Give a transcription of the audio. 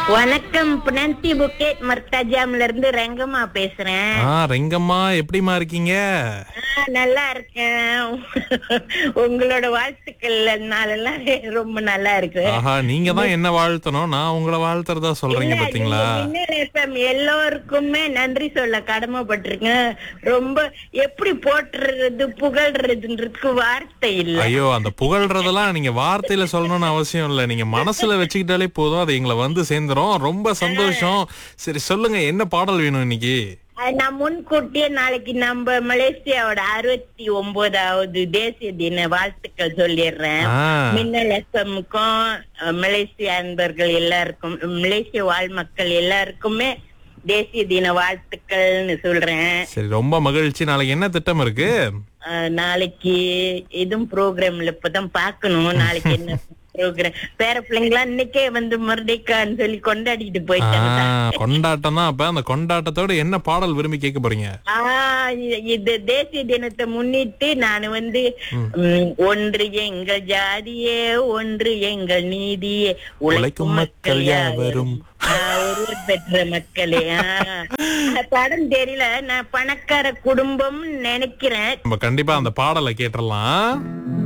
வணக்கம் புனந்தி புக்கேட் மர்தாஜாம்ல இருந்து ரெங்கம்மா பேசுறேன் ஆ ரெங்கம்மா எப்படிமா இருக்கீங்க ஆ, நல்லா இருக்கேன் உங்களோட வாழ்த்துக்கள்னாலலாம் ரொம்ப நல்லா இருக்கு ஆஹா நீங்க தான் என்ன வாழ்த்தணும் நான் உங்களை வாழ்த்துறதா சொல்றீங்க இல்ல, பாத்தீங்களா நீங்க மின்னல் FM எல்லோருக்குமே நன்றி சொல்ல கடமைப்பட்டிருக்கேன் ரொம்ப எப்படி போட்டுறது புகழ்றதுன்றதுக்கு வார்த்தை இல்ல ஐயோ அந்த புகழ்றதெல்லாம் நீங்க வார்த்தையில சொல்லணும்னு அவசியம் இல்ல நீங்க மனசுல வச்சுக்கிட்டாலே போதும் அது எங்களை வந்து சேர்ந்துரும் ரொம்ப சந்தோஷம் சரி சொல்லுங்க என்ன பாடல் வேணும் இன்னைக்கு அது நான் முன்கூட்டியே நாளைக்கு நம்ம மலேசியாவோட அறுபத்தி ஒன்பதாவது தேசிய தின வாழ்த்துக்கள் சொல்லிடுறேன் ஆ, மின்னல் எஃப்எம்க்கும் மலேசிய அன்பர்கள் எல்லாருக்கும் மலேசிய வாழ் மக்கள் எல்லாருக்குமே தேசிய தின வாழ்த்துக்கள்னு சொல்றேன் சரி ரொம்ப மகிழ்ச்சி நாளைக்கு என்ன திட்டம் இருக்கு அஹ், நாளைக்கு எதுவும் ப்ரோக்ராம்ல இப்பதான் பாக்கணும் நாளைக்கு என்ன ப்ரோக்ராம் பேர பிள்ளைங்களாம் இன்னைக்கே வந்து மறுடைக்கான்னு சொல்லி கொண்டாடிட்டு ஆ, போயிட்டாங்க கொண்டாட்டம் தான் அப்ப அந்த கொண்டாட்டத்தோட என்ன பாடல் விரும்பி கேட்க போறீங்க ஆஹ் இ- இது தேசிய தினத்தை முன்னிட்டு நான் வந்து ம், ஒன்று எங்கள் ஜாதியே ஒன்று எங்கள் நீதியே உழைக்கும் மக்கள் யாவரும். ஆஹ், ஒருவர் பெற்ற மக்களே ஆஹ். அந்த படம் தெரியல நான் பணக்கார குடும்பம் நினைக்கிறேன் நம்ம கண்டிப்பா அந்த பாடலை கேட்டுறலாம்